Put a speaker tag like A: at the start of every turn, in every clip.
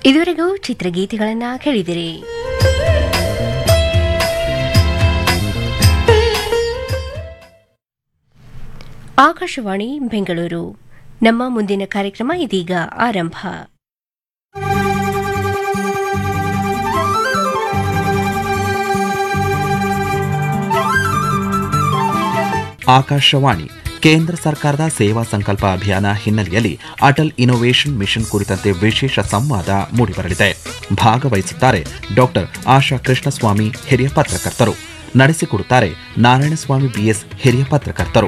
A: ಇದುವರೆಗೂ ಚಿತ್ರಗೀತೆಗಳನ್ನ ಕೇಳಿದಿರಿ ಆಕಾಶವಾಣಿ ಬೆಂಗಳೂರು ನಮ್ಮ ಮುಂದಿನ ಕಾರ್ಯಕ್ರಮ ಇದೀಗ ಆರಂಭ
B: ಆಕಾಶವಾಣಿ ಕೇಂದ್ರ ಸರ್ಕಾರದ ಸೇವಾ ಸಂಕಲ್ಪ ಅಭಿಯಾನ ಹಿನ್ನೆಲೆಯಲ್ಲಿ ಅಟಲ್ ಇನೋವೇಷನ್ ಮಿಷನ್ ಕುರಿತಂತೆ ವಿಶೇಷ ಸಂವಾದ ಮೂಡಿಬರಲಿದೆ ಭಾಗವಹಿಸುತ್ತಾರೆ ಡಾಕ್ಟರ್ ಆಶಾ ಕೃಷ್ಣಸ್ವಾಮಿ ಹಿರಿಯ ಪತ್ರಕರ್ತರು ನಡೆಸಿಕೊಡುತ್ತಾರೆ ನಾರಾಯಣಸ್ವಾಮಿ ಬಿಎಸ್ ಹಿರಿಯ ಪತ್ರಕರ್ತರು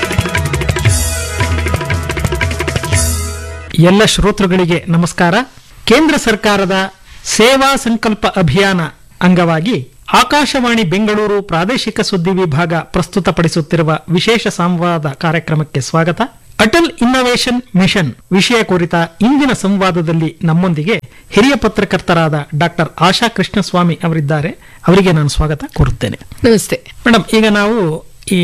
C: ಎಲ್ಲ ಶ್ರೋತೃಗಳಿಗೆ ನಮಸ್ಕಾರ ಕೇಂದ್ರ ಸರ್ಕಾರದ ಸೇವಾ ಸಂಕಲ್ಪ ಅಭಿಯಾನ ಅಂಗವಾಗಿ ಆಕಾಶವಾಣಿ ಬೆಂಗಳೂರು ಪ್ರಾದೇಶಿಕ ಸುದ್ದಿ ವಿಭಾಗ ಪ್ರಸ್ತುತಪಡಿಸುತ್ತಿರುವ ವಿಶೇಷ ಸಂವಾದ ಕಾರ್ಯಕ್ರಮಕ್ಕೆ ಸ್ವಾಗತ ಅಟಲ್ ಇನ್ನೋವೇಷನ್ ಮಿಷನ್ ವಿಷಯ ಕುರಿತ ಇಂದಿನ ಸಂವಾದದಲ್ಲಿ ನಮ್ಮೊಂದಿಗೆ ಹಿರಿಯ ಪತ್ರಕರ್ತರಾದ ಡಾಕ್ಟರ್ ಆಶಾ ಕೃಷ್ಣಸ್ವಾಮಿ ಅವರಿದ್ದಾರೆ ಅವರಿಗೆ ನಾನು ಸ್ವಾಗತ ಕೋರುತ್ತೇನೆ
D: ನಮಸ್ತೆ
C: ಮೇಡಮ್ ಈಗ ನಾವು ಈ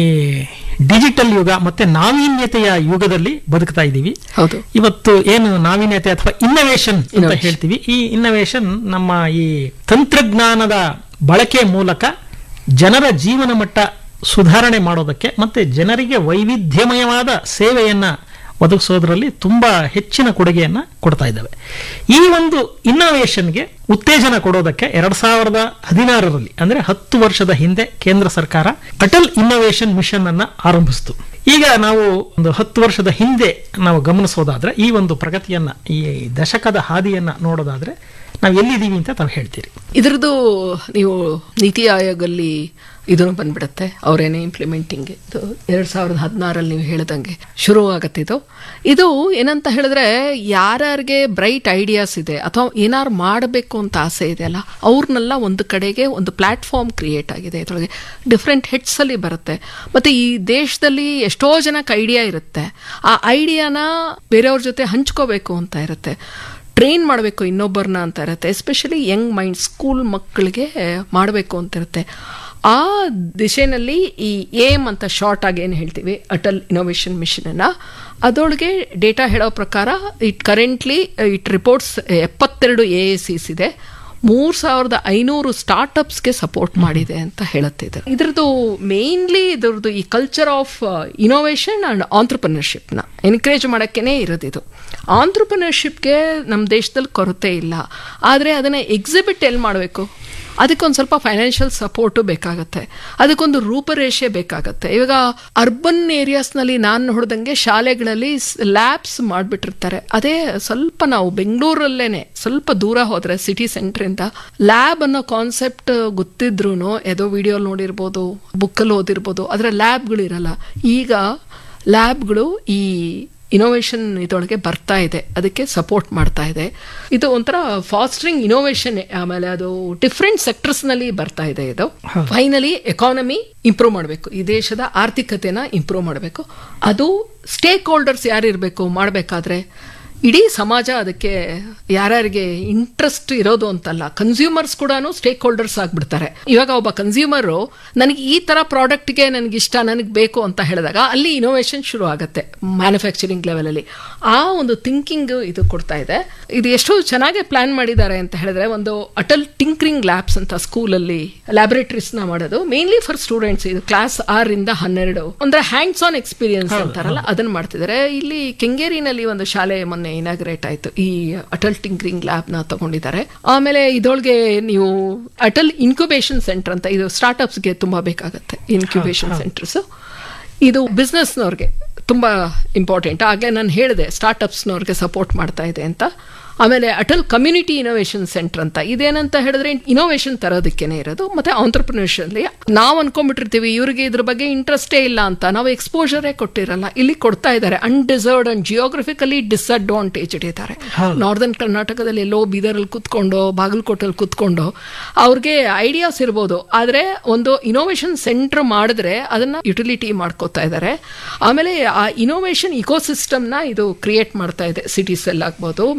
C: ಡಿಜಿಟಲ್ ಯುಗ ಮತ್ತೆ ನಾವೀನ್ಯತೆಯ ಯುಗದಲ್ಲಿ ಬದುಕ್ತಾ ಇದ್ದೀವಿ
D: ಹೌದು
C: ಇವತ್ತು ಏನು ನಾವೀನ್ಯತೆ ಅಥವಾ ಇನ್ನೋವೇಷನ್ ಅಂತ
D: Innovation.
C: ಹೇಳ್ತೀವಿ ಈ ಇನ್ನೋವೇಷನ್ ನಮ್ಮ ಈ ತಂತ್ರಜ್ಞಾನದ ಬಳಕೆ ಮೂಲಕ ಜನರ ಜೀವನ ಮಟ್ಟ ಸುಧಾರಣೆ ಮಾಡೋದಕ್ಕೆ ಮತ್ತೆ ಜನರಿಗೆ ವೈವಿಧ್ಯಮಯವಾದ ಸೇವೆಯನ್ನ ಒದಗಿಸೋದ್ರಲ್ಲಿ ತುಂಬಾ ಹೆಚ್ಚಿನ ಕೊಡುಗೆಯನ್ನ ಕೊಡ್ತಾ ಇದ್ದಾವೆ ಈ ಒಂದು ಇನ್ನೋವೇಷನ್ಗೆ ಉತ್ತೇಜನ ಕೊಡೋದಕ್ಕೆ ಎರಡ್ ಸಾವಿರದ ಹದಿನಾರರಲ್ಲಿ ಅಂದ್ರೆ ಹತ್ತು ವರ್ಷದ ಹಿಂದೆ ಕೇಂದ್ರ ಸರ್ಕಾರ ಅಟಲ್ ಇನ್ನೋವೇಷನ್ ಮಿಷನ್ ಅನ್ನ ಆರಂಭಿಸಿತು ಈಗ ನಾವು ಒಂದು ಹತ್ತು ವರ್ಷದ ಹಿಂದೆ ನಾವು ಗಮನಿಸೋದಾದ್ರೆ ಈ ಒಂದು ಪ್ರಗತಿಯನ್ನ ಈ ದಶಕದ ಹಾದಿಯನ್ನ ನೋಡೋದಾದ್ರೆ ನಾವು ಎಲ್ಲಿದ್ದೀವಿ ಅಂತ ತಾವು ಹೇಳ್ತೀರಿ
D: ಇದ್ರದ್ದು ನೀವು ನೀತಿ ಆಯೋಗಲ್ಲಿ ಇದನ್ನು ಬಂದ್ಬಿಡುತ್ತೆ ಅವರೇನೆ ಇಂಪ್ಲಿಮೆಂಟಿಂಗ್ ಇದು ಎರಡ್ ಸಾವಿರದ ಹದಿನಾರಲ್ಲಿ ನೀವು ಹೇಳ್ದಂಗೆ ಶುರು ಆಗತ್ತೆ ಇದು ಇದು ಏನಂತ ಹೇಳಿದ್ರೆ ಯಾರ್ಯಾರಿಗೆ ಬ್ರೈಟ್ ಐಡಿಯಾಸ್ ಇದೆ ಅಥವಾ ಏನಾರು ಮಾಡಬೇಕು ಅಂತ ಆಸೆ ಇದೆ ಅಲ್ಲ ಅವ್ರನ್ನೆಲ್ಲ ಒಂದು ಕಡೆಗೆ ಒಂದು ಪ್ಲಾಟ್ಫಾರ್ಮ್ ಕ್ರಿಯೇಟ್ ಆಗಿದೆ ಇದರೊಳಗೆ ಡಿಫ್ರೆಂಟ್ ಹೆಡ್ಸ್ ಅಲ್ಲಿ ಬರುತ್ತೆ ಮತ್ತೆ ಈ ದೇಶದಲ್ಲಿ ಎಷ್ಟೋ ಜನಕ್ಕೆ ಐಡಿಯಾ ಇರುತ್ತೆ ಆ ಐಡಿಯಾನ ಬೇರೆಯವ್ರ ಜೊತೆ ಹಂಚ್ಕೋಬೇಕು ಅಂತ ಇರುತ್ತೆ ಟ್ರೈನ್ ಮಾಡಬೇಕು ಇನ್ನೊಬ್ಬರನ್ನ ಅಂತ ಇರುತ್ತೆ ಎಸ್ಪೆಷಲಿ ಯಂಗ್ ಮೈಂಡ್ ಸ್ಕೂಲ್ ಮಕ್ಕಳಿಗೆ ಮಾಡಬೇಕು ಅಂತ ಇರುತ್ತೆ ಆ ದಿಶೆನಲ್ಲಿ ಈ ಏಮ್ ಅಂತ ಶಾರ್ಟ್ ಆಗಿ ಏನು ಹೇಳ್ತೀವಿ ಅಟಲ್ ಇನೋವೇಷನ್ ಮಿಷನ್ ಅದರೊಳಗೆ ಡೇಟಾ ಹೇಳೋ ಪ್ರಕಾರ ಇಟ್ ಕರೆಂಟ್ಲಿ ಇಟ್ ರಿಪೋರ್ಟ್ಸ್ ಎಪ್ಪತ್ತೆರಡು ಎ ಎ ಸಿಸ್ ಇದೆ ಮೂರ್ ಸಾವಿರದ ಐನೂರು ಸ್ಟಾರ್ಟ್ಅಪ್ಸ್ಗೆ ಸಪೋರ್ಟ್ ಮಾಡಿದೆ ಅಂತ ಹೇಳುತ್ತೆ ಇದು ಇದ್ರದ್ದು ಮೇನ್ಲಿ ಇದ್ರದ್ದು ಈ ಕಲ್ಚರ್ ಆಫ್ ಇನೋವೇಷನ್ ಅಂಡ್ ಆಂಟ್ರಪ್ರಿನರ್ಶಿಪ್ನ ಎನ್ಕರೇಜ್ ಮಾಡೋಕ್ಕೇ ಇರೋದಿದು ಆಂಟ್ರಪ್ರಿನರ್ಶಿಪ್ಗೆ ನಮ್ಮ ದೇಶದಲ್ಲಿ ಕೊರತೆ ಇಲ್ಲ ಆದರೆ ಅದನ್ನು ಎಕ್ಸಿಬಿಟ್ ಎಲ್ಲಿ ಮಾಡಬೇಕು ಅದಕ್ಕೊಂದು ಸ್ವಲ್ಪ ಫೈನಾನ್ಷಿಯಲ್ ಸಪೋರ್ಟು ಬೇಕಾಗತ್ತೆ ಅದಕ್ಕೊಂದು ರೂಪರೇಷೆ ಬೇಕಾಗತ್ತೆ ಇವಾಗ ಅರ್ಬನ್ ಏರಿಯಾಸ್ನಲ್ಲಿ ನಾನು ನೋಡ್ದಂಗೆ ಶಾಲೆಗಳಲ್ಲಿ ಲ್ಯಾಬ್ಸ್ ಮಾಡಿಬಿಟ್ಟಿರ್ತಾರೆ ಅದೇ ಸ್ವಲ್ಪ ನಾವು ಬೆಂಗಳೂರಲ್ಲೇನೆ ಸ್ವಲ್ಪ ದೂರ ಹೋದ್ರೆ ಸಿಟಿ ಸೆಂಟ್ರಿಂದ ಲ್ಯಾಬ್ ಅನ್ನೋ ಕಾನ್ಸೆಪ್ಟ್ ಗೊತ್ತಿದ್ರು ಯಾವುದೋ ವಿಡಿಯೋ ನೋಡಿರ್ಬೋದು ಬುಕ್ಕಲ್ಲಿ ಓದಿರ್ಬೋದು ಅದರ ಲ್ಯಾಬ್ಗಳು ಇರಲ್ಲ ಈಗ ಲ್ಯಾಬ್ಗಳು ಈ ಇನೋವೇಷನ್ ಇದರೊಳಗೆ ಬರ್ತಾ ಇದೆ ಅದಕ್ಕೆ ಸಪೋರ್ಟ್ ಮಾಡ್ತಾ ಇದೆ ಇದು ಒಂಥರ ಫಾಸ್ಟ್ರಿಂಗ್ ಇನೋವೇಷನ್ ಆಮೇಲೆ ಅದು ಡಿಫ್ರೆಂಟ್ ಸೆಕ್ಟರ್ಸ್ನಲ್ಲಿ ಬರ್ತಾ ಇದೆ ಇದು ಫೈನಲಿ ಎಕಾನಮಿ ಇಂಪ್ರೂವ್ ಮಾಡಬೇಕು ಈ ದೇಶದ ಆರ್ಥಿಕತೆನ ಇಂಪ್ರೂವ್ ಮಾಡಬೇಕು ಅದು ಸ್ಟೇಕ್ ಹೋಲ್ಡರ್ಸ್ ಯಾರು ಇರಬೇಕು ಮಾಡಬೇಕಾದ್ರೆ ಇಡೀ ಸಮಾಜ ಅದಕ್ಕೆ ಯಾರ್ಯಾರಿಗೆ ಇಂಟ್ರೆಸ್ಟ್ ಇರೋದು ಅಂತಲ್ಲ ಕನ್ಸ್ಯೂಮರ್ಸ್ ಕೂಡ ಸ್ಟೇಕ್ ಹೋಲ್ಡರ್ಸ್ ಆಗ್ಬಿಡ್ತಾರೆ ಇವಾಗ ಒಬ್ಬ ಕನ್ಸ್ಯೂಮರು ನನಗೆ ಈ ತರ ಪ್ರಾಡಕ್ಟ್ಗೆ ನನಗೆ ಇಷ್ಟ ನನಗೆ ಬೇಕು ಅಂತ ಹೇಳಿದಾಗ ಅಲ್ಲಿ ಇನೋವೇಷನ್ ಶುರು ಆಗುತ್ತೆ ಮ್ಯಾನುಫ್ಯಾಕ್ಚರಿಂಗ್ ಲೆವೆಲಲ್ಲಿ ಆ ಒಂದು ಥಿಂಕಿಂಗ್ ಇದು ಕೊಡ್ತಾ ಇದೆ ಇದು ಎಷ್ಟು ಚೆನ್ನಾಗಿ ಪ್ಲಾನ್ ಮಾಡಿದ್ದಾರೆ ಅಂತ ಹೇಳಿದ್ರೆ ಒಂದು ಅಟಲ್ ಟಿಂಕ್ರಿಂಗ್ ಲ್ಯಾಬ್ಸ್ ಅಂತ ಸ್ಕೂಲಲ್ಲಿ ಲ್ಯಾಬೊರೇಟರೀಸ್ನ ಮಾಡೋದು ಮೇನ್ಲಿ ಫಾರ್ ಸ್ಟೂಡೆಂಟ್ಸ್ ಇದು ಕ್ಲಾಸ್ ಆರಿಂದ ಹನ್ನೆರಡು ಅಂದ್ರೆ ಹ್ಯಾಂಡ್ಸ್ ಆನ್ ಎಕ್ಸ್ಪೀರಿಯನ್ಸ್ ಅಂತಾರಲ್ಲ ಅದನ್ನ ಮಾಡ್ತಿದ್ದಾರೆ ಇಲ್ಲಿ ಕೆಂಗೇರಿನಲ್ಲಿ ಒಂದು ಶಾಲೆ ಮೊನ್ನೆ ಇನಾಗ್ರೇಟ್ ಆಯ್ತು ಈ ಅಟಲ್ ಟಿಂಕ್ರಿಂಗ್ ಲ್ಯಾಬ್ ನ ತಗೊಂಡಿದ್ದಾರೆ ಆಮೇಲೆ ಇದೊಳಗೆ ನೀವು ಅಟಲ್ ಇನ್ಕ್ಯುಬೇಷನ್ ಸೆಂಟರ್ ಅಂತ ಇದು ಸ್ಟಾರ್ಟ್ಅಪ್ಸ್ಗೆ ತುಂಬಾ ಬೇಕಾಗತ್ತೆ ಇನ್ಕ್ಯುಬೇಷನ್ ಸೆಂಟರ್ಸ್ ಇದು ಬಿಸ್ನೆಸ್ನವ್ರಿಗೆ ತುಂಬ ಇಂಪಾರ್ಟೆಂಟ್ ಆಗಲೇ ನಾನು ಹೇಳಿದೆ ಸ್ಟಾರ್ಟ್ಅಪ್ಸ್ನವ್ರಿಗೆ ಸಪೋರ್ಟ್ ಮಾಡ್ತಾ ಇದೆ ಅಂತ ಆಮೇಲೆ ಅಟಲ್ ಕಮ್ಯುನಿಟಿ ಇನೋವೇಷನ್ ಸೆಂಟರ್ ಅಂತ ಇದೇನಂತ ಹೇಳಿದ್ರೆ ಇನೋವೇಷನ್ ತರೋದಕ್ಕೇನೆ ಇರೋದು ಮತ್ತೆ ಆಂಟ್ರಪ್ರಿನರ್ಷಲ್ಲಿ ನಾವು ಅನ್ಕೊಂಡ್ಬಿಟ್ಟಿರ್ತೀವಿ ಇವ್ರಿಗೆ ಇದ್ರ ಬಗ್ಗೆ ಇಂಟ್ರೆಸ್ಟೇ ಇಲ್ಲ ಅಂತ ನಾವು ಎಕ್ಸ್ಪೋಜರೇ ಕೊಟ್ಟಿರಲ್ಲ ಇಲ್ಲಿ ಕೊಡ್ತಾ ಇದ್ದಾರೆ ಅನ್ಡಿಸರ್ವ್ಡ್ ಅಂಡ್ ಜಿಯೋಗ್ರಫಿಕಲಿ ಡಿಸ್ಅಡ್ವಾಂಟೇಜ್ ಇಟ್ಟಿದ್ದಾರೆ ನಾರ್ದರ್ನ್ ಕರ್ನಾಟಕದಲ್ಲಿ ಎಲ್ಲೋ ಬೀದರಲ್ಲಿ ಕುತ್ಕೊಂಡು ಬಾಗಲಕೋಟೆಯಲ್ಲಿ ಕುತ್ಕೊಂಡು ಅವ್ರಿಗೆ ಐಡಿಯಾಸ್ ಇರ್ಬೋದು ಆದರೆ ಒಂದು ಇನೋವೇಷನ್ ಸೆಂಟರ್ ಮಾಡಿದ್ರೆ ಅದನ್ನ ಯುಟಿಲಿಟಿ ಮಾಡ್ಕೋತಾ ಇದ್ದಾರೆ ಆಮೇಲೆ ಆ ಇನೋವೇಷನ್ ಇಕೋಸಿಸ್ಟಮ್ನ ಇದು ಕ್ರಿಯೇಟ್ ಮಾಡ್ತಾ ಇದೆ ಸಿಟೀಸ್ ಅಲ್ಲಿ ಆಗ್ಬೋದು ಮತ್ತೆ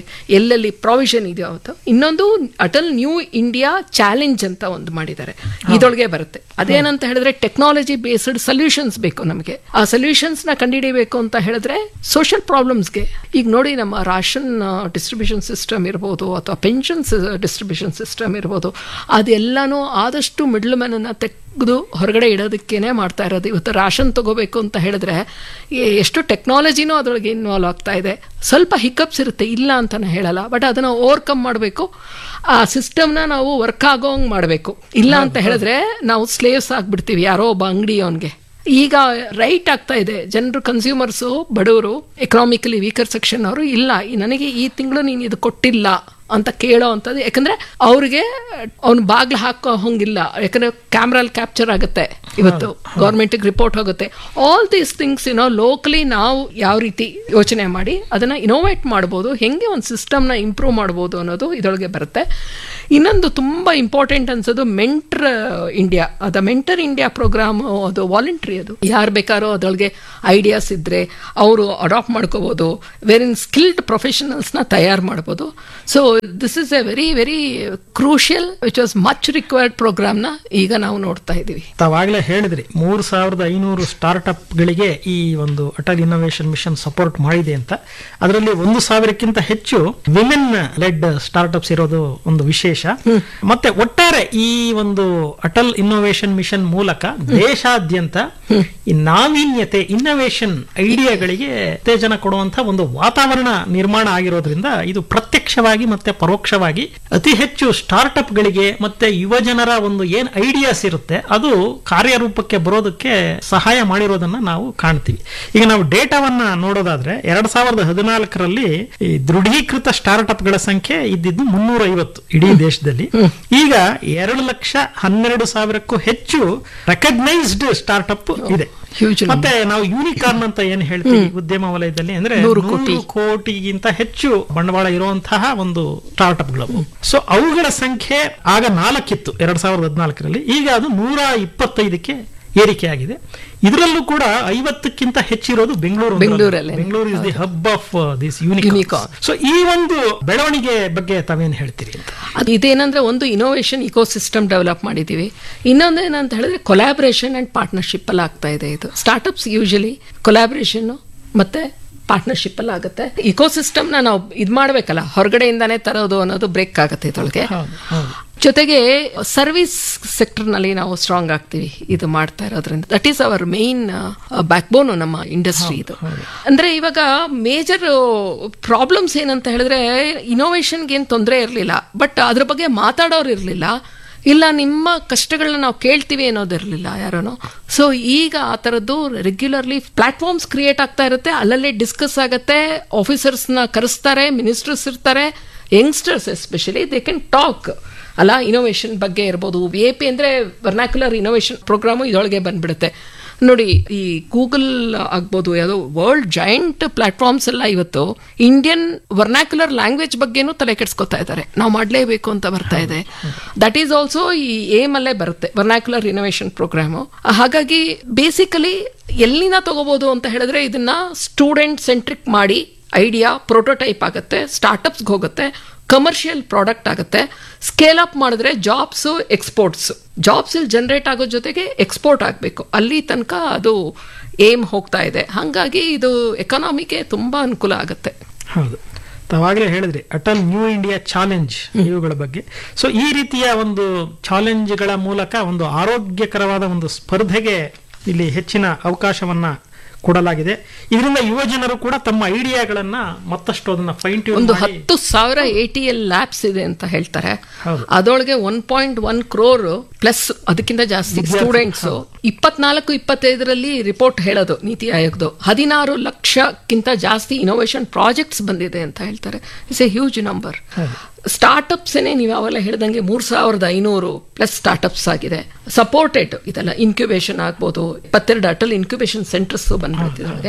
D: ಎಲ್ಲೆಲ್ಲಿ ಪ್ರಾವಿಷನ್ ಇದೆಯೋ ಅವತ್ತು ಇನ್ನೊಂದು ಅಟಲ್ ನ್ಯೂ ಇಂಡಿಯಾ ಚಾಲೆಂಜ್ ಅಂತ ಒಂದು ಮಾಡಿದ್ದಾರೆ ಇದೊಳಗೆ ಬರುತ್ತೆ ಅದೇನಂತ ಹೇಳಿದ್ರೆ ಟೆಕ್ನಾಲಜಿ ಬೇಸ್ಡ್ ಸೊಲ್ಯೂಷನ್ಸ್ ಬೇಕು ನಮಗೆ ಆ ಸೊಲ್ಯೂಷನ್ಸ್ ನ ಕಂಡುಹಿಡಿಯಬೇಕು ಅಂತ ಹೇಳಿದ್ರೆ ಸೋಷಿಯಲ್ ಪ್ರಾಬ್ಲಮ್ಸ್ಗೆ ಈಗ ನೋಡಿ ನಮ್ಮ ರಾಷನ್ ಡಿಸ್ಟ್ರಿಬ್ಯೂಷನ್ ಸಿಸ್ಟಮ್ ಇರ್ಬೋದು ಅಥವಾ ಪೆನ್ಷನ್ಸ್ ಡಿಸ್ಟ್ರಿಬ್ಯೂಷನ್ ಸಿಸ್ಟಮ್ ಇರ್ಬೋದು ಅದೆಲ್ಲಾನು ಆದಷ್ಟು ಮಿಡ್ಲ್ ಮ್ಯಾನನ್ನ ತೆಗೆದು ಹೊರಗಡೆ ಇಡೋದಕ್ಕೇನೆ ಮಾಡ್ತಾ ಇರೋದು ಇವತ್ತು ರಾಷನ್ ತಗೋಬೇಕು ಅಂತ ಹೇಳಿದ್ರೆ ಎ- ಎಷ್ಟು ಟೆಕ್ನಾಲಜಿನೂ ಅದರೊಳಗೆ ಇನ್ವಾಲ್ವ್ ಆಗ್ತಾ ಇದೆ ಸ್ವಲ್ಪ ಹಿಕಪ್ಸ್ ಇರುತ್ತೆ ಇಲ್ಲ ಅಂತಾನೆ ಹೇಳಲ್ಲ ಬಟ್ ಅದನ್ನ ಓವರ್ಕಮ್ ಮಾಡಬೇಕು ಆ ಸಿಸ್ಟಮ್ನ ನಾವು ವರ್ಕ್ ಆಗೋಂಗ್ ಮಾಡಬೇಕು ಇಲ್ಲ ಅಂತ ಹೇಳಿದ್ರೆ ನಾವು ಸ್ಲೇವ್ಸ್ ಆಗ್ಬಿಡ್ತೀವಿ ಯಾರೋ ಒಬ್ಬ ಅಂಗಡಿಯವನ್ಗೆ ಈಗ ರೈಟ್ ಆಗ್ತಾ ಇದೆ ಜನರು ಕನ್ಸ್ಯೂಮರ್ಸು ಬಡವರು ಎಕನಾಮಿಕಲಿ ವೀಕರ್ ಸೆಕ್ಷನ್ ಅವರು ಇಲ್ಲ ಈ ನನಗೆ ಈ ತಿಂಗಳು ನೀನು ಇದು ಕೊಟ್ಟಿಲ್ಲ ಅಂತ ಕೇಳೋ ಅಂಥದ್ದು ಯಾಕಂದ್ರೆ ಅವ್ರಿಗೆ ಅವ್ನು ಬಾಗ್ಲು ಹಾಕೋ ಹಂಗಿಲ್ಲ ಯಾಕಂದ್ರೆ ಕ್ಯಾಮ್ರಲ್ಲಿ ಕ್ಯಾಪ್ಚರ್ ಆಗುತ್ತೆ ಇವತ್ತು ಗೌರ್ಮೆಂಟ್ಗೆ ರಿಪೋರ್ಟ್ ಹೋಗುತ್ತೆ ಆಲ್ ದೀಸ್ ಥಿಂಗ್ಸ್ ಏನೋ ಲೋಕಲಿ ನಾವು ಯಾವ ರೀತಿ ಯೋಚನೆ ಮಾಡಿ ಅದನ್ನ ಇನೋವೇಟ್ ಮಾಡ್ಬೋದು ಹೆಂಗೆ ಒಂದು ಸಿಸ್ಟಮ್ನ ಇಂಪ್ರೂವ್ ಮಾಡ್ಬೋದು ಅನ್ನೋದು ಇದರೊಳಗೆ ಬರುತ್ತೆ ಇನ್ನೊಂದು ತುಂಬ ಇಂಪಾರ್ಟೆಂಟ್ ಅನ್ಸೋದು ಮೆಂಟರ್ ಇಂಡಿಯಾ ಅದ ಮೆಂಟರ್ ಇಂಡಿಯಾ ಪ್ರೋಗ್ರಾಮ್ ಅದು ವಾಲಂಟ್ರಿ ಅದು ಯಾರು ಬೇಕಾರೋ ಅದರೊಳಗೆ ಐಡಿಯಾಸ್ ಇದ್ರೆ ಅವರು ಅಡಾಪ್ಟ್ ಮಾಡ್ಕೋಬೋದು ವೆರಿನ್ ಸ್ಕಿಲ್ಡ್ ಪ್ರೊಫೆಷನಲ್ಸ್ನ ತಯಾರು ಮಾಡ್ಬೋದು so this is a very very crucial which was much required ಪ್ರೋಗ್ರಾಮ್ನ ಈಗ ನಾವು ನೋಡ್ತಾ ಇದ್ದೀವಿ
C: ತಾವಾಗಲೇ ಹೇಳಿದ್ರಿ ಮೂರು ಸಾವಿರದ ಐನೂರು ಸ್ಟಾರ್ಟ್ಅಪ್ಗಳಿಗೆ ಈ ಒಂದು ಅಟಲ್ ಇನ್ನೋವೇಷನ್ ಮಿಷನ್ ಸಪೋರ್ಟ್ ಮಾಡಿದೆ ಅಂತ ಅದರಲ್ಲಿ ಒಂದು ಸಾವಿರಕ್ಕಿಂತ ಹೆಚ್ಚು ವಿಮೆನ್ ಲೆಡ್ ಸ್ಟಾರ್ಟ್ಅಪ್ಸ್ ಇರೋದು ಒಂದು ವಿಶೇಷ ಮತ್ತೆ ಒಟ್ಟಾರೆ ಈ ಒಂದು ಅಟಲ್ ಇನ್ನೋವೇಷನ್ ಮಿಷನ್ ಮೂಲಕ ದೇಶಾದ್ಯಂತ ಈ ನಾವೀನ್ಯತೆ ಇನ್ನೋವೇಷನ್ ಐಡಿಯಾಗಳಿಗೆ ಉತ್ತೇಜನ ಕೊಡುವಂತಹ ಒಂದು ವಾತಾವರಣ ನಿರ್ಮಾಣ ಆಗಿರೋದ್ರಿಂದ ಇದು ಪ್ರತ್ಯಕ್ಷವಾಗಿ ಮತ್ತೆ ಪರೋಕ್ಷವಾಗಿ ಅತಿ ಹೆಚ್ಚು ಸ್ಟಾರ್ಟ್ಅಪ್ ಗಳಿಗೆ ಮತ್ತೆ ಯುವ ಜನರ ಒಂದು ಏನ್ ಐಡಿಯಾಸ್ ಇರುತ್ತೆ ಅದು ಕಾರ್ಯರೂಪಕ್ಕೆ ಬರೋದಕ್ಕೆ ಸಹಾಯ ಮಾಡಿರೋದನ್ನ ನಾವು ಕಾಣ್ತೀವಿ ಈಗ ನಾವು ಡೇಟಾವನ್ನ ನೋಡೋದಾದ್ರೆ ಎರಡ್ ಸಾವಿರದ ಹದಿನಾಲ್ಕರಲ್ಲಿ ಈ ದೃಢೀಕೃತ ಸ್ಟಾರ್ಟ್ಅಪ್ ಗಳ ಸಂಖ್ಯೆ ಇದ್ದಿದ್ದು ಮುನ್ನೂರ ಐವತ್ತು ಇಡೀ ದೇಶದಲ್ಲಿ ಈಗ ಎರಡು ಲಕ್ಷ ಹನ್ನೆರಡು ಸಾವಿರಕ್ಕೂ ಹೆಚ್ಚು ರೆಕಗ್ನೈಸ್ಡ್ ಸ್ಟಾರ್ಟ್ಅಪ್ ಇದೆ
D: Huge number.
C: ಮತ್ತೆ ನಾವು ಯೂನಿಕಾರ್ನ್ ಅಂತ ಏನ್ ಹೇಳ್ತೀವಿ ಉದ್ಯಮ ವಲಯದಲ್ಲಿ ಅಂದ್ರೆ
D: ನೂರು
C: ನೂರು ಕೋಟಿಗಿಂತ ಹೆಚ್ಚು ಬಂಡವಾಳ ಇರುವಂತಹ ಒಂದು ಸ್ಟಾರ್ಟ್ಅಪ್ ಗಳು ಸೊ ಅವುಗಳ ಸಂಖ್ಯೆ ಆಗ ನಾಲ್ಕಿತ್ತು ಎರಡ್ ಸಾವಿರದ ಹದಿನಾಲ್ಕರಲ್ಲಿ ಈಗ ಅದು ನೂರ ಇಪ್ಪತ್ತೈದಕ್ಕೆ ಏರಿಕೆ ಆಗಿದೆ ಇದರಲ್ಲೂ ಕೂಡ ಐವತ್ತಕ್ಕಿಂತ ಹೆಚ್ಚಿರೋದು ಬೆಂಗಳೂರು
D: ಬೆಂಗಳೂರಲ್ಲೇ.
C: Bengaluru is the hub of this unicorn
D: Unicorn.
C: So ಈ ಒಂದು ಬೆಳವಣಿಗೆ ಬಗ್ಗೆ ತಾವೇನ್ ಹೇಳ್ತೀರಿ ಅಂತ
D: ಅದು ಇದೇನಂದ್ರೆ ಒಂದು ಇನೋವೇಷನ್ ಇಕೋ ಸಿಸ್ಟಮ್ ಡೆವಲಪ್ ಮಾಡಿದ್ದೀವಿ ಇನ್ನೊಂದು ಏನಂತ ಹೇಳಿದ್ರೆ ಕೊಲಾಬ್ರೇಷನ್ ಅಂಡ್ ಪಾರ್ಟ್ನರ್ಶಿಪ್ ಅಲ್ಲಿ ಆಗ್ತಾ ಇದೆ ಇದು ಸ್ಟಾರ್ಟ್ಅಪ್ಸ್ ಯೂಶಲಿ ಕೊಲಾಬ್ರೇಷನ್ ಮತ್ತೆ ಪಾರ್ಟ್ನರ್ಶಿಪ್ ಅಲ್ಲಿ ಆಗುತ್ತೆ ಇಕೋ ಸಿಸ್ಟಮ್ನ ನಾವು ಇದು ಮಾಡ್ಬೇಕಲ್ಲ ಹೊರಗಡೆಯಿಂದಾನೇ ತರೋದು ಅನ್ನೋದು ಬ್ರೇಕ್ ಆಗುತ್ತೆ ಇದ್ರೊಳಗೆ
C: ಹೌದು, ಹೌದು.
D: ಜೊತೆಗೆ ಸರ್ವಿಸ್ ಸೆಕ್ಟರ್ನಲ್ಲಿ ನಾವು ಸ್ಟ್ರಾಂಗ್ ಆಗ್ತೀವಿ ಇದು ಮಾಡ್ತಾ ಇರೋದ್ರಿಂದ that is our main backbone ನಮ್ಮ ಇಂಡಸ್ಟ್ರಿ ಇದು ಅಂದ್ರೆ ಇವಾಗ ಮೇಜರ್ ಪ್ರಾಬ್ಲಮ್ಸ್ ಏನಂತ ಹೇಳಿದ್ರೆ ಇನೋವೇಷನ್ಗೆ ಏನು ತೊಂದರೆ ಇರಲಿಲ್ಲ ಬಟ್ ಅದ್ರ ಬಗ್ಗೆ ಮಾತಾಡೋರು ಇರಲಿಲ್ಲ ಇಲ್ಲ ನಿಮ್ಮ ಕಷ್ಟಗಳನ್ನ ನಾವು ಕೇಳ್ತೀವಿ ಅನ್ನೋದಿರಲಿಲ್ಲ ಯಾರೂ ಸೊ ಈಗ ಆ ಥರದ್ದು ರೆಗ್ಯುಲರ್ಲಿ ಪ್ಲಾಟ್ಫಾರ್ಮ್ಸ್ ಕ್ರಿಯೇಟ್ ಆಗ್ತಾ ಇರುತ್ತೆ ಅಲ್ಲಲ್ಲೇ ಡಿಸ್ಕಸ್ ಆಗುತ್ತೆ ಆಫೀಸರ್ಸ್ನ ಕರೆಸ್ತಾರೆ ಮಿನಿಸ್ಟರ್ಸ್ ಇರ್ತಾರೆ youngsters especially they can talk ಅಲ್ಲ ಇನೋವೇಷನ್ ಬಗ್ಗೆ ಇರ್ಬೋದು ವಿ ಎ ಪಿ ಅಂದರೆ ವರ್ನಾಕ್ಯುಲರ್ ಇನೋವೇಷನ್ ಪ್ರೋಗ್ರಾಮು ಇದರೊಳಗೆ ಬಂದ್ಬಿಡುತ್ತೆ ನೋಡಿ ಈ ಗೂಗಲ್ ಆಗ್ಬೋದು ಯಾವುದೋ ವರ್ಲ್ಡ್ ಜಾಯಿಂಟ್ ಪ್ಲಾಟ್ಫಾರ್ಮ್ಸ್ ಎಲ್ಲ ಇವತ್ತು ಇಂಡಿಯನ್ ವರ್ನಾಕ್ಯುಲರ್ ಲ್ಯಾಂಗ್ವೇಜ್ ಬಗ್ಗೆನೂ ತಲೆ ಕೆಡಿಸ್ಕೊತಾ ಇದ್ದಾರೆ ನಾವು ಮಾಡಲೇಬೇಕು ಅಂತ ಬರ್ತಾ ಇದೆ ದಟ್ ಈಸ್ ಆಲ್ಸೋ ಈ ಏಮ್ ಅಲ್ಲೇ ಬರುತ್ತೆ ವರ್ನಾಕ್ಯುಲರ್ ಇನೋವೇಷನ್ ಪ್ರೋಗ್ರಾಮು ಹಾಗಾಗಿ ಬೇಸಿಕಲಿ ಎಲ್ಲಿಂದ ತಗೋಬಹುದು ಅಂತ ಹೇಳಿದ್ರೆ ಇದನ್ನ ಸ್ಟೂಡೆಂಟ್ ಸೆಂಟ್ರಿಕ್ ಮಾಡಿ ಐಡಿಯಾ ಪ್ರೋಟೋಟೈಪ್ ಆಗುತ್ತೆ ಸ್ಟಾರ್ಟಪ್ಸ್ಗೆ ಹೋಗುತ್ತೆ ಕಮರ್ಷಿಯಲ್ ಪ್ರಾಡಕ್ಟ್ ಆಗುತ್ತೆ ಸ್ಕೇಲ್ ಅಪ್ ಮಾಡಿದ್ರೆ ಜಾಬ್ಸು ಎಕ್ಸ್ಪೋರ್ಟ್ಸ್ ಜಾಬ್ಸ್ ಇಲ್ಲಿ ಜನರೇಟ್ ಆಗೋ ಜೊತೆಗೆ ಎಕ್ಸ್ಪೋರ್ಟ್ ಆಗಬೇಕು ಅಲ್ಲಿ ತನಕ ಅದು ಏಮ್ ಹೋಗ್ತಾ ಇದೆ ಹಾಗಾಗಿ ಇದು ಎಕನಾಮಿಗೆ ತುಂಬಾ ಅನುಕೂಲ ಆಗುತ್ತೆ
C: ಹೌದು ತಾವಾಗಲೇ ಹೇಳಿದ್ರಿ ಅಟಲ್ ನ್ಯೂ ಇಂಡಿಯಾ ಚಾಲೆಂಜ್ ಇವುಗಳ ಬಗ್ಗೆ ಸೊ ಈ ರೀತಿಯ ಒಂದು ಚಾಲೆಂಜ್ಗಳ ಮೂಲಕ ಒಂದು ಆರೋಗ್ಯಕರವಾದ ಒಂದು ಸ್ಪರ್ಧೆಗೆ ಇಲ್ಲಿ ಹೆಚ್ಚಿನ ಅವಕಾಶವನ್ನ ಕೊಡಲಾಗಿದೆ ಇದರಿಂದ ಯುವ ಜನರು ಕೂಡ ತಮ್ಮ ಐಡಿಯಾಗಳನ್ನ ಮತ್ತಷ್ಟು ಅದನ್ನ ಫೈನ್ ಟ್ಯೂನ್
D: ಒಂದು
C: ಮಾಡಿ
D: ಹತ್ತು ಸಾವಿರ ಎ ಟಿ ಎಲ್ ಲ್ಯಾಬ್ಸ್ ಇದೆ ಅಂತ ಹೇಳ್ತಾರೆ
C: ಹೌದು.
D: ಅದರೊಳಗೆ one point one crore plus ಅದಕ್ಕಿಂತ ಜಾಸ್ತಿ
C: ವಿದ್ಯಾರ್ಥಿ,
D: ಸ್ಟೂಡೆಂಟ್ಸ್ ಇಪ್ಪತ್ನಾಲ್ಕು ಇಪ್ಪತ್ತೈದರಲ್ಲಿ ರಿಪೋರ್ಟ್ ಹೇಳೋದು ನೀತಿ ಆಯೋಗದು ಹದಿನಾರು ಲಕ್ಷಕ್ಕಿಂತ ಜಾಸ್ತಿ ಇನೋವೇಷನ್ ಪ್ರಾಜೆಕ್ಟ್ಸ್ ಬಂದಿದೆ ಅಂತ ಹೇಳ್ತಾರೆ ಇಟ್ಸ್ ಎ ಹ್ಯೂಜ್ ನಂಬರ್ ಸ್ಟಾರ್ಟ್ಅಪ್ಸೇನೆ ನೀವು ಅವೆಲ್ಲ ಹೇಳ್ದಂಗೆ ಮೂರ್ ಸಾವಿರದ ಐನೂರು ಪ್ಲಸ್ ಸ್ಟಾರ್ಟ್ಅಪ್ಸ್ ಆಗಿದೆ ಸಪೋರ್ಟೆಡ್ ಇದೆಲ್ಲ ಇನ್ಕ್ಯುಬೇಷನ್ ಆಗ್ಬೋದು ಇಪ್ಪತ್ತೆರಡು ಅಟಲ್ ಇನ್ಕ್ಯುಬೇಷನ್ ಸೆಂಟರ್ಸ್ ಬಂದ್ಬಿಡ್ತಿದ್ರೊಳಗೆ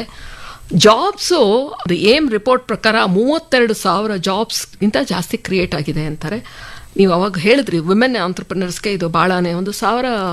D: ಜಾಬ್ಸು ಅದು ಏಮ್ ರಿಪೋರ್ಟ್ ಪ್ರಕಾರ ಮೂವತ್ತೆರಡು ಸಾವಿರ ಜಾಬ್ಸ್ ಇಂತ ಜಾಸ್ತಿ ಕ್ರಿಯೇಟ್ ಆಗಿದೆ ಅಂತಾರೆ ನೀವು ಅವಾಗ ಹೇಳಿದ್ರಿ ವುಮೆನ್ ಆಂಟ್ರಪ್ರಿನರ್ಸ್ಗೆ ಇದು ಭಾಳನೇ ಒಂದು ಸಾವಿರ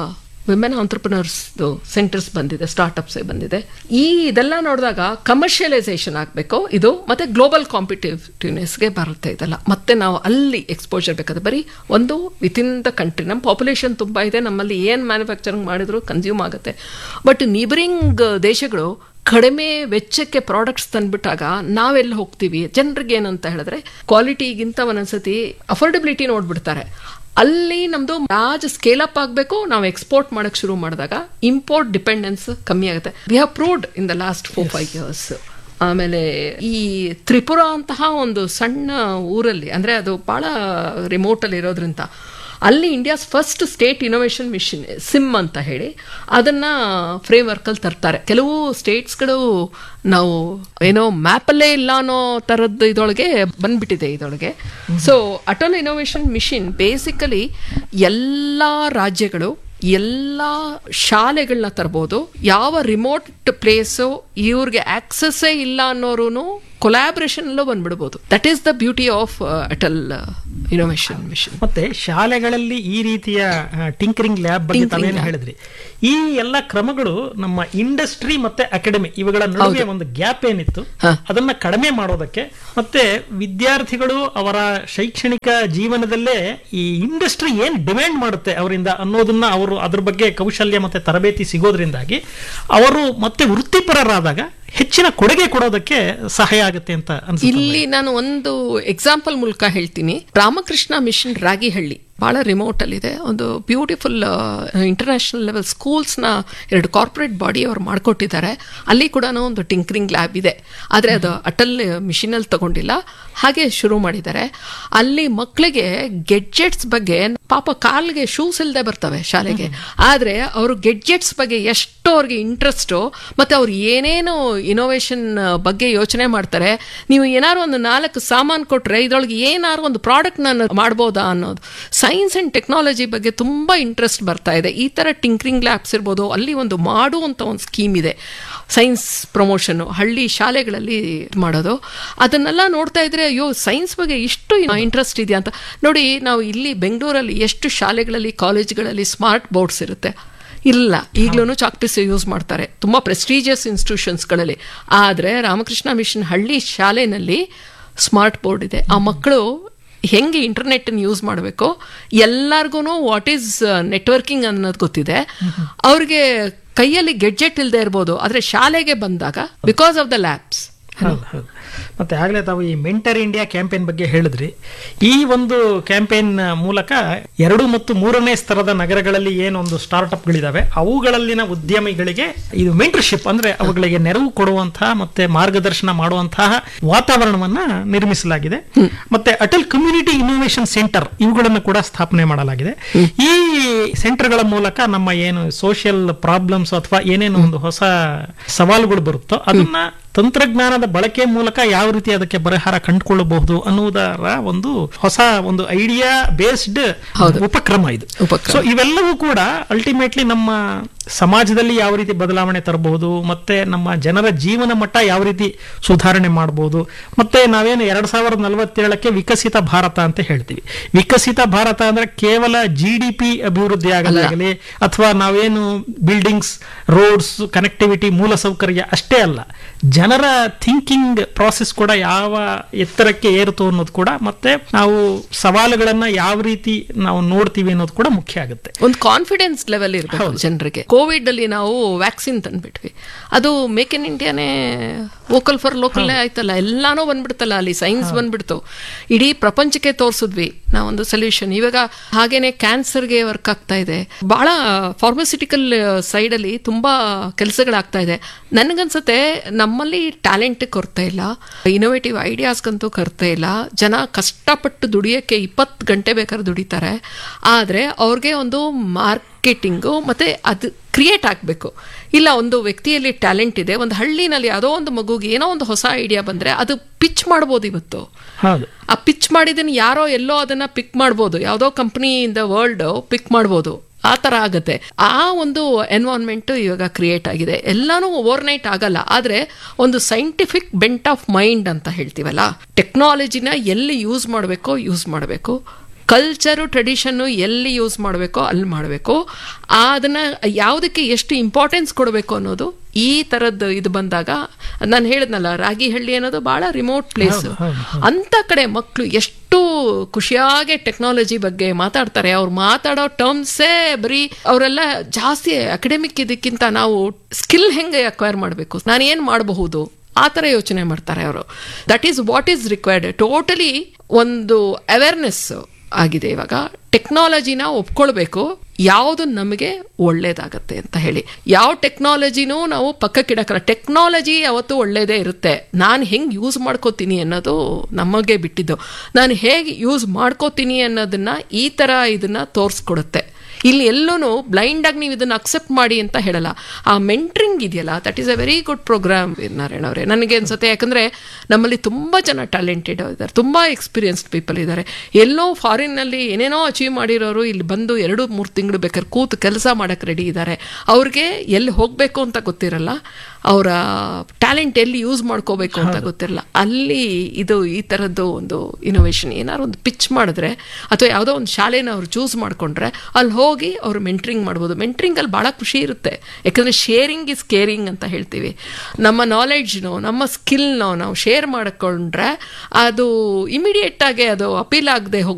D: ವಿಮೆನ್ ಆಂಟ್ರಪ್ರಿನರ್ಸ್ ಸೆಂಟರ್ಸ್ ಬಂದಿದೆ ಸ್ಟಾರ್ಟ್ಅಪ್ಸ್ ಬಂದಿದೆ ಈ ಇದೆಲ್ಲ ನೋಡಿದಾಗ ಕಮರ್ಷಿಯಲೈಸೇಷನ್ ಆಗಬೇಕು ಇದು ಮತ್ತೆ ಗ್ಲೋಬಲ್ ಕಾಂಪಿಟೇಟಿವ್ನೆಸ್ಗೆ ಬರುತ್ತೆ ಇದೆಲ್ಲ ಮತ್ತೆ ನಾವು ಅಲ್ಲಿ ಎಕ್ಸ್ಪೋಜರ್ ಬೇಕಾದ್ರೆ ಬರೀ ಒಂದು ವಿತಿನ್ ದ ಕಂಟ್ರಿ ನಮ್ಮ ಪಾಪ್ಯುಲೇಷನ್ ತುಂಬ ಇದೆ ನಮ್ಮಲ್ಲಿ ಏನು ಮ್ಯಾನುಫ್ಯಾಕ್ಚರಿಂಗ್ ಮಾಡಿದ್ರು ಕನ್ಸ್ಯೂಮ್ ಆಗುತ್ತೆ ಬಟ್ ನೀಬರಿಂಗ್ ದೇಶಗಳು ಕಡಿಮೆ ವೆಚ್ಚಕ್ಕೆ ಪ್ರಾಡಕ್ಟ್ಸ್ ತಂದ್ಬಿಟ್ಟಾಗ ನಾವೆಲ್ಲಿ ಹೋಗ್ತೀವಿ ಜನರಿಗೆ ಏನಂತ ಹೇಳಿದ್ರೆ ಕ್ವಾಲಿಟಿಗಿಂತ ಒಂದೊಂದ್ಸತಿ ಅಫೋರ್ಡಬಿಲಿಟಿ ನೋಡ್ಬಿಡ್ತಾರೆ ಅಲ್ಲಿ ನಮ್ದು ರಾಜ್ ಸ್ಕೇಲ್ ಅಪ್ ಆಗಬೇಕು ನಾವು ಎಕ್ಸ್ಪೋರ್ಟ್ ಮಾಡಕ್ ಶುರು ಮಾಡಿದಾಗ ಇಂಪೋರ್ಟ್ ಡಿಪೆಂಡೆನ್ಸ್ ಕಮ್ಮಿ ಆಗುತ್ತೆ we have proved in the last four five years ಆಮೇಲೆ ಈ ತ್ರಿಪುರ ಅಂತಹ ಒಂದು ಸಣ್ಣ ಊರಲ್ಲಿ ಅಂದ್ರೆ ಅದು ಬಹಳ ರಿಮೋಟ್ ಅಲ್ಲಿ ಇರೋದ್ರಿಂದ ಅಲ್ಲಿ India's first state innovation mission SIM ಅಂತ ಹೇಳಿ ಅದನ್ನ ಫ್ರೇಮ್ ವರ್ಕ್ ಅಲ್ಲಿ ತರ್ತಾರೆ ಕೆಲವು ಸ್ಟೇಟ್ಸ್ಗಳು ನಾವು ಏನೋ ಮ್ಯಾಪಲ್ಲೇ ಇಲ್ಲ ಅನ್ನೋ ತರದ್ದು ಇದೊಳಗೆ ಬಂದ್ಬಿಟ್ಟಿದೆ ಇದೊಳಗೆ so Atal innovation mission basically ಎಲ್ಲ ರಾಜ್ಯಗಳು ಎಲ್ಲ ಶಾಲೆಗಳನ್ನ ತರ್ಬೋದು ಯಾವ ರಿಮೋಟ್ ಪ್ಲೇಸು ಇವ್ರಿಗೆ ಆಕ್ಸಸ್ಸೇ ಇಲ್ಲ ಅನ್ನೋರು ಕೊಲಾಬ್ರೇಷನ್ ಅಲ್ಲೂ ಬಂದ್ಬಿಡ್ಬೋದು that is the beauty of Atal innovation mission
C: ಮತ್ತೆ ಶಾಲೆಗಳಲ್ಲಿ ಈ ರೀತಿಯ ಟಿಂಕರಿಂಗ್ ಲ್ಯಾಬ್ ಬಗ್ಗೆ ತಾವೇನು ಹೇಳಿದ್ರಿ ಈ ಎಲ್ಲ ಕ್ರಮಗಳು ನಮ್ಮ ಇಂಡಸ್ಟ್ರಿ ಮತ್ತೆ ಅಕಾಡೆಮಿ ಇವುಗಳ ನಡುವೆ ಒಂದು ಗ್ಯಾಪ್ ಏನಿತ್ತು ಅದನ್ನ ಕಡಿಮೆ ಮಾಡೋದಕ್ಕೆ ಮತ್ತೆ ವಿದ್ಯಾರ್ಥಿಗಳು ಅವರ ಶೈಕ್ಷಣಿಕ ಜೀವನದಲ್ಲೇ ಈ ಇಂಡಸ್ಟ್ರಿ ಏನ್ ಡಿಮ್ಯಾಂಡ್ ಮಾಡುತ್ತೆ ಅವರಿಂದ ಅನ್ನೋದನ್ನ ಅವರು ಅದ್ರ ಬಗ್ಗೆ ಕೌಶಲ್ಯ ಮತ್ತೆ ತರಬೇತಿ ಸಿಗೋದ್ರಿಂದಾಗಿ ಅವರು ಮತ್ತೆ ವೃತ್ತಿಪರರಾದಾಗ ಹೆಚ್ಚಿನ ಕೊಡುಗೆ ಕೊಡೋದಕ್ಕೆ ಸಹಾಯ ಆಗುತ್ತೆ ಅಂತ ಅನ್ಸುತ್ತೆ
D: ಇಲ್ಲಿ ನಾನು ಒಂದು ಎಕ್ಸಾಂಪಲ್ ಮೂಲಕ ಹೇಳ್ತೀನಿ ರಾಮಕೃಷ್ಣ ಮಿಷನ್ ರಾಗಿಹಳ್ಳಿ ಬಹಳ ರಿಮೋಟ್ ಅಲ್ಲಿದೆ ಒಂದು ಬ್ಯೂಟಿಫುಲ್ ಇಂಟರ್ನ್ಯಾಷನಲ್ ಲೆವೆಲ್ ಸ್ಕೂಲ್ಸ್ನ ಎರಡು ಕಾರ್ಪೊರೇಟ್ ಬಾಡಿ ಅವ್ರು ಮಾಡ್ಕೊಟ್ಟಿದ್ದಾರೆ ಅಲ್ಲಿ ಕೂಡ ಒಂದು ಟಿಂಕರಿಂಗ್ ಲ್ಯಾಬ್ ಇದೆ ಆದರೆ ಅದು ಅಟಲ್ ಮಿಷಿನಲ್ಲಿ ತಗೊಂಡಿಲ್ಲ ಹಾಗೆ ಶುರು ಮಾಡಿದ್ದಾರೆ ಅಲ್ಲಿ ಮಕ್ಕಳಿಗೆ ಗೆಡ್ಜೆಟ್ಸ್ ಬಗ್ಗೆ ಪಾಪ ಕಾಲ್ಗೆ ಶೂಸ್ ಇಲ್ಲದೆ ಬರ್ತವೆ ಶಾಲೆಗೆ ಆದರೆ ಅವರು ಗೆಡ್ಜೆಟ್ಸ್ ಬಗ್ಗೆ ಎಷ್ಟು ಅವ್ರಿಗೆ ಇಂಟ್ರೆಸ್ಟು ಮತ್ತೆ ಅವ್ರು ಏನೇನು ಇನೋವೇಷನ್ ಬಗ್ಗೆ ಯೋಚನೆ ಮಾಡ್ತಾರೆ ನೀವು ಏನಾದ್ರು ಒಂದು ನಾಲ್ಕು ಸಾಮಾನು ಕೊಟ್ರೆ ಇದ್ರೊಳಗೆ ಏನಾದ್ರು ಒಂದು ಪ್ರಾಡಕ್ಟ್ ನಾನು ಮಾಡ್ಬೋದಾ ಅನ್ನೋದು ಸೈನ್ಸ್ ಅಂಡ್ ಟೆಕ್ನಾಲಜಿ ಬಗ್ಗೆ ತುಂಬಾ ಇಂಟ್ರೆಸ್ಟ್ ಬರ್ತಾ ಇದೆ ಈ ತರ ಟಿಂಕ್ರಿಂಗ್ ಲ್ಯಾಬ್ಸ್ ಇರ್ಬೋದು ಅಲ್ಲಿ ಒಂದು ಮಾಡುವಂತ ಒಂದು ಸ್ಕೀಮ್ ಇದೆ ಸೈನ್ಸ್ ಪ್ರಮೋಷನ್ ಹಳ್ಳಿ ಶಾಲೆಗಳಲ್ಲಿ ಮಾಡೋದು ಅದನ್ನೆಲ್ಲ ನೋಡ್ತಾ ಇದ್ರೆ ಅಯ್ಯೋ ಸೈನ್ಸ್ ಬಗ್ಗೆ ಇಷ್ಟು ಇಂಟ್ರೆಸ್ಟ್ ಇದೆಯಾ ಅಂತ ನೋಡಿ ನಾವು ಇಲ್ಲಿ ಬೆಂಗಳೂರಲ್ಲಿ ಎಷ್ಟು ಶಾಲೆಗಳಲ್ಲಿ ಕಾಲೇಜ್ಗಳಲ್ಲಿ ಸ್ಮಾರ್ಟ್ ಬೋರ್ಡ್ಸ್ ಇರುತ್ತೆ ಇಲ್ಲ ಈಗಲೂ ಚಾಕ್ಪೀಸ್ ಯೂಸ್ ಮಾಡ್ತಾರೆ ತುಂಬ ಪ್ರೆಸ್ಟೀಜಿಯಸ್ ಇನ್ಸ್ಟಿಟ್ಯೂಷನ್ಸ್ಗಳಲ್ಲಿ ಆದರೆ ರಾಮಕೃಷ್ಣ ಮಿಷನ್ ಹಳ್ಳಿ ಶಾಲೆನಲ್ಲಿ ಸ್ಮಾರ್ಟ್ ಬೋರ್ಡ್ ಇದೆ ಆ ಮಕ್ಕಳು ಹೆಂಗೆ ಇಂಟರ್ನೆಟ್ ಯೂಸ್ ಮಾಡಬೇಕು ಎಲ್ಲಾರ್ಗು ವಾಟ್ ಈಸ್ ನೆಟ್ವರ್ಕಿಂಗ್ ಅನ್ನೋದು ಗೊತ್ತಿದೆ ಅವ್ರಿಗೆ ಕೈಯಲ್ಲಿ ಗೆಡ್ಜೆಟ್ ಇಲ್ಲದೆ ಇರ್ಬೋದು ಆದರೆ ಶಾಲೆಗೆ ಬಂದಾಗ ಬಿಕಾಸ್ ಆಫ್ ದ ಲ್ಯಾಬ್ಸ್
C: ಹೌದು ಹೌದು ಮತ್ತೆ ಆಗಲೇ ತಾವು ಈ ಮೆಂಟರ್ ಇಂಡಿಯಾ ಕ್ಯಾಂಪೇನ್ ಬಗ್ಗೆ ಹೇಳಿದ್ರಿ ಈ ಒಂದು ಕ್ಯಾಂಪೇನ್ ಮೂಲಕ ಎರಡು ಮತ್ತು ಮೂರನೇ ಸ್ತರದ ನಗರಗಳಲ್ಲಿ ಏನೊಂದು ಸ್ಟಾರ್ಟ್ಅಪ್ಗಳಿದಾವೆ ಅವುಗಳಲ್ಲಿನ ಉದ್ಯಮಿಗಳಿಗೆ ಇದು ಮೆಂಟರ್ಶಿಪ್ ಅಂದ್ರೆ ಅವುಗಳಿಗೆ ನೆರವು ಕೊಡುವಂತಹ ಮತ್ತೆ ಮಾರ್ಗದರ್ಶನ ಮಾಡುವಂತಹ ವಾತಾವರಣವನ್ನ ನಿರ್ಮಿಸಲಾಗಿದೆ ಮತ್ತೆ ಅಟಲ್ ಕಮ್ಯುನಿಟಿ ಇನ್ನೋವೇಷನ್ ಸೆಂಟರ್ ಇವುಗಳನ್ನು ಕೂಡ ಸ್ಥಾಪನೆ ಮಾಡಲಾಗಿದೆ ಈ ಸೆಂಟರ್ಗಳ ಮೂಲಕ ನಮ್ಮ ಏನು ಸೋಷಿಯಲ್ ಪ್ರಾಬ್ಲಮ್ಸ್ ಅಥವಾ ಏನೇನು ಒಂದು ಹೊಸ ಸವಾಲುಗಳು ಬರುತ್ತೋ ಅದನ್ನ ತಂತ್ರಜ್ಞಾನದ ಬಳಕೆ ಮೂಲಕ ಯಾವ ರೀತಿ ಅದಕ್ಕೆ ಪರಿಹಾರ ಕಂಡುಕೊಳ್ಳಬಹುದು ಅನ್ನುವುದರ ಒಂದು ಹೊಸ ಒಂದು ಐಡಿಯಾ ಬೇಸ್ಡ್ ಉಪಕ್ರಮ ಇದು
D: ಉಪಕ್ರಮ.
C: ಸೊ ಇವೆಲ್ಲವೂ ಕೂಡ ಅಲ್ಟಿಮೇಟ್ಲಿ ನಮ್ಮ ಸಮಾಜದಲ್ಲಿ ಯಾವ ರೀತಿ ಬದಲಾವಣೆ ತರಬಹುದು ಮತ್ತೆ ನಮ್ಮ ಜನರ ಜೀವನ ಮಟ್ಟ ಯಾವ ರೀತಿ ಸುಧಾರಣೆ ಮಾಡಬಹುದು ಮತ್ತೆ ನಾವೇನು ಎರಡ್ ಸಾವಿರದ ನಲವತ್ತೇಳಕ್ಕೆ ವಿಕಸಿತ ಭಾರತ ಅಂತ ಹೇಳ್ತೀವಿ ವಿಕಸಿತ ಭಾರತ ಅಂದ್ರೆ ಕೇವಲ ಜಿ ಡಿ ಪಿ ಅಭಿವೃದ್ಧಿ ಆಗಲಾಗಲಿ ಅಥವಾ ನಾವೇನು ಬಿಲ್ಡಿಂಗ್ಸ್ ರೋಡ್ಸ್ ಕನೆಕ್ಟಿವಿಟಿ ಮೂಲಸೌಕರ್ಯ ಅಷ್ಟೇ ಅಲ್ಲ ಜನರ ಥಿಂಕಿಂಗ್ ಪ್ರಾಸೆಸ್ ಕೂಡ ಯಾವ ಎತ್ತರಕ್ಕೆ ಏರುತ್ತು ಅನ್ನೋದು ಕೂಡ ಮತ್ತೆ ನಾವು ಸವಾಲುಗಳನ್ನ ಯಾವ ರೀತಿ ನಾವು ನೋಡ್ತೀವಿ ಅನ್ನೋದು ಕೂಡ ಮುಖ್ಯ ಆಗುತ್ತೆ
D: ಒಂದು ಕಾನ್ಫಿಡೆನ್ಸ್ ಲೆವೆಲ್ ಇರಬೇಕು ಜನರಿಗೆ ಕೋವಿಡ್ ಅಲ್ಲಿ ನಾವು ವ್ಯಾಕ್ಸಿನ್ ತಂದ್ಬಿಟ್ವಿ ಅದು ಮೇಕ್ ಇನ್ ಇಂಡಿಯಾನೇ ವೋಕಲ್ ಫಾರ್ ಲೋಕಲ್ನೇ ಆಯ್ತಲ್ಲ ಎಲ್ಲಾನು ಬಂದ್ಬಿಡ್ತಲ್ಲ ಅಲ್ಲಿ ಸೈನ್ಸ್ ಬಂದ್ಬಿಡ್ತು ಇಡೀ ಪ್ರಪಂಚಕ್ಕೆ ತೋರಿಸಿದ್ವಿ ನಾವೊಂದು ಸೊಲ್ಯೂಷನ್ ಇವಾಗ ಹಾಗೇನೆ ಕ್ಯಾನ್ಸರ್ಗೆ ವರ್ಕ್ ಆಗ್ತಾ ಇದೆ ಬಹಳ ಫಾರ್ಮಸ್ಯೂಟಿಕಲ್ ಸೈಡ್ ಅಲ್ಲಿ ತುಂಬಾ ಕೆಲಸಗಳಾಗ್ತಾ ಇದೆ ನನಗನ್ಸುತ್ತೆ ನಮ್ಮಲ್ಲಿ ಟ್ಯಾಲೆಂಟ್ ಕೊರತೆ ಇಲ್ಲ ಇನೋವೇಟಿವ್ ಐಡಿಯಾಸ್ಗಂತೂ ಕೊರತೆ ಇಲ್ಲ ಜನ ಕಷ್ಟಪಟ್ಟು ದುಡಿಯೋಕ್ಕೆ ಇಪ್ಪತ್ತು ಗಂಟೆ ಬೇಕಾದ್ರೆ ದುಡಿತಾರೆ ಆದರೆ ಅವ್ರಿಗೆ ಒಂದು ಮಾರ್ಕೆಟಿಂಗು ಮತ್ತೆ ಅದು ಕ್ರಿಯೇಟ್ ಆಗಬೇಕು ಇಲ್ಲ ಒಂದು ವ್ಯಕ್ತಿಯಲ್ಲಿ ಟ್ಯಾಲೆಂಟ್ ಇದೆ ಒಂದು ಹಳ್ಳಿನಲ್ಲಿ ಯಾವುದೋ ಒಂದು ಮಗುಗೆ ಏನೋ ಒಂದು ಹೊಸ ಐಡಿಯಾ ಬಂದರೆ ಅದು ಪಿಚ್ ಮಾಡ್ಬೋದು ಇವತ್ತು
C: ಹೌದು
D: ಆ ಪಿಚ್ ಮಾಡಿದ್ದನ್ನು ಯಾರೋ ಎಲ್ಲೋ ಅದನ್ನ ಪಿಕ್ ಮಾಡ್ಬೋದು ಯಾವುದೋ company in the world pick ಮಾಡ್ಬೋದು ಆ ಥರ ಆಗುತ್ತೆ ಆ ಒಂದು ಎನ್ವೈರ್ನ್ಮೆಂಟ್ ಇವಾಗ ಕ್ರಿಯೇಟ್ ಆಗಿದೆ ಎಲ್ಲಾನು ಓವರ್ ನೈಟ್ ಆಗಲ್ಲ ಆದರೆ ಒಂದು ಸೈಂಟಿಫಿಕ್ ಬೆಂಟ್ ಆಫ್ ಮೈಂಡ್ ಅಂತ ಹೇಳ್ತೀವಲ್ಲ ಟೆಕ್ನಾಲಜಿನ ಎಲ್ಲಿ ಯೂಸ್ ಮಾಡಬೇಕೋ ಯೂಸ್ ಮಾಡಬೇಕು ಕಲ್ಚರು ಟ್ರೆಡಿಷನ್ನು ಎಲ್ಲಿ ಯೂಸ್ ಮಾಡಬೇಕೋ ಅಲ್ಲಿ ಮಾಡಬೇಕು ಅದನ್ನ ಯಾವುದಕ್ಕೆ ಎಷ್ಟು ಇಂಪಾರ್ಟೆನ್ಸ್ ಕೊಡಬೇಕು ಅನ್ನೋದು ಈ ಥರದ್ದು ಇದು ಬಂದಾಗ ನಾನು ಹೇಳಿದ್ನಲ್ಲ ರಾಗಿಹಳ್ಳಿ ಅನ್ನೋದು ಬಹಳ ರಿಮೋಟ್ ಪ್ಲೇಸ್ ಅಂತ ಕಡೆ ಮಕ್ಕಳು ಎಷ್ಟು ಖುಷಿಯಾಗಿ ಟೆಕ್ನಾಲಜಿ ಬಗ್ಗೆ ಮಾತಾಡ್ತಾರೆ ಅವ್ರು ಮಾತಾಡೋ ಟರ್ಮ್ಸೇ ಬರೀ ಅವರೆಲ್ಲ ಜಾಸ್ತಿ ಅಕಾಡೆಮಿಕ್ ಇದಕ್ಕಿಂತ ನಾವು ಸ್ಕಿಲ್ ಹೆಂಗೆ ಅಕ್ವೈರ್ ಮಾಡಬೇಕು ನಾನು ಏನು ಮಾಡಬಹುದು ಆ ಥರ ಯೋಚನೆ ಮಾಡ್ತಾರೆ ಅವರು that is what is required totally ಒಂದು ಅವೇರ್ನೆಸ್ ಆಗಿದೆ ಇವಾಗ ಟೆಕ್ನಾಲಜಿನ ಒಪ್ಕೊಳ್ಬೇಕು ಯಾವುದು ನಮಗೆ ಒಳ್ಳೇದಾಗತ್ತೆ ಅಂತ ಹೇಳಿ ಯಾವ ಟೆಕ್ನಾಲಜಿನೂ ನಾವು ಪಕ್ಕಕ್ಕಿಡಕ್ಕಲ್ಲ ಟೆಕ್ನಾಲಜಿ ಯಾವತ್ತೂ ಒಳ್ಳೇದೇ ಇರುತ್ತೆ ನಾನು ಹೆಂಗೆ ಯೂಸ್ ಮಾಡ್ಕೋತೀನಿ ಅನ್ನೋದು ನಮಗೆ ಬಿಟ್ಟಿದ್ದು ನಾನು ಹೇಗೆ ಯೂಸ್ ಮಾಡ್ಕೋತೀನಿ ಅನ್ನೋದನ್ನ ಈ ಥರ ಇದನ್ನ ತೋರಿಸ್ಕೊಡುತ್ತೆ ಇಲ್ಲಿ ಎಲ್ಲೂ ಬ್ಲೈಂಡ್ ಆಗಿ ನೀವು ಇದನ್ನ ಅಕ್ಸೆಪ್ಟ್ ಮಾಡಿ ಅಂತ ಹೇಳಲ್ಲ ಆ ಮೆಂಟ್ರಿಂಗ್ ಇದೆಯಲ್ಲ that is a very good programme Narayana ಅವರೇ ನನಗೆ ಅನ್ಸುತ್ತೆ ಯಾಕಂದ್ರೆ ನಮ್ಮಲ್ಲಿ ತುಂಬಾ ಜನ ಟ್ಯಾಲೆಂಟೆಡ್ ಇದ್ದಾರೆ ತುಂಬಾ ಎಕ್ಸ್ಪೀರಿಯನ್ಸ್ಡ್ ಪೀಪಲ್ ಇದ್ದಾರೆ ಎಲ್ಲೋ ಫಾರಿನ್ನಲ್ಲಿ ಏನೇನೋ ಅಚೀವ್ ಮಾಡಿರೋರು ಇಲ್ಲಿ ಬಂದು ಎರಡು ಮೂರು ತಿಂಗಳು ಬೇಕಾದ್ರೆ ಕೂತು ಕೆಲಸ ಮಾಡಕ್ಕೆ ರೆಡಿ ಇದ್ದಾರೆ ಅವ್ರಿಗೆ ಎಲ್ಲಿ ಹೋಗಬೇಕು ಅಂತ ಗೊತ್ತಿರಲ್ಲ ಅವರ ಟ್ಯಾಲೆಂಟ್ ಎಲ್ಲಿ ಯೂಸ್ ಮಾಡ್ಕೋಬೇಕು ಅಂತ ಗೊತ್ತಿರಲ್ಲ ಅಲ್ಲಿ ಇದು ಈ ಥರದ್ದು ಒಂದು ಇನೋವೇಷನ್ ಏನಾದ್ರು ಒಂದು ಪಿಚ್ ಮಾಡಿದ್ರೆ ಅಥವಾ ಯಾವುದೋ ಒಂದು ಶಾಲೆನ ಅವ್ರು ಚೂಸ್ ಮಾಡ್ಕೊಂಡ್ರೆ ಅಲ್ಲಿ ಹೋಗಿ ಅವರು ಮೆಂಟ್ರಿಂಗ್ ಮಾಡ್ಬೋದು ಮೆಂಟ್ರಿಂಗ್ ಅಲ್ಲಿ ಭಾಳ ಖುಷಿ ಇರುತ್ತೆ ಯಾಕಂದ್ರೆ ಶೇರಿಂಗ್ ಇಸ್ ಕೇರಿಂಗ್ ಅಂತ ಹೇಳ್ತೀವಿ ನಮ್ಮ ನಾಲೆಡ್ಜ್ನೋ ನಮ್ಮ ಸ್ಕಿಲ್ನೋ ನಾವು ಶೇರ್ ಮಾಡಿಕೊಂಡ್ರೆ ಅದು ಇಮಿಡಿಯೇಟ್ ಆಗಿ ಅದು ಅಪೀಲ್ ಆಗದೆ ಹೋಗಿ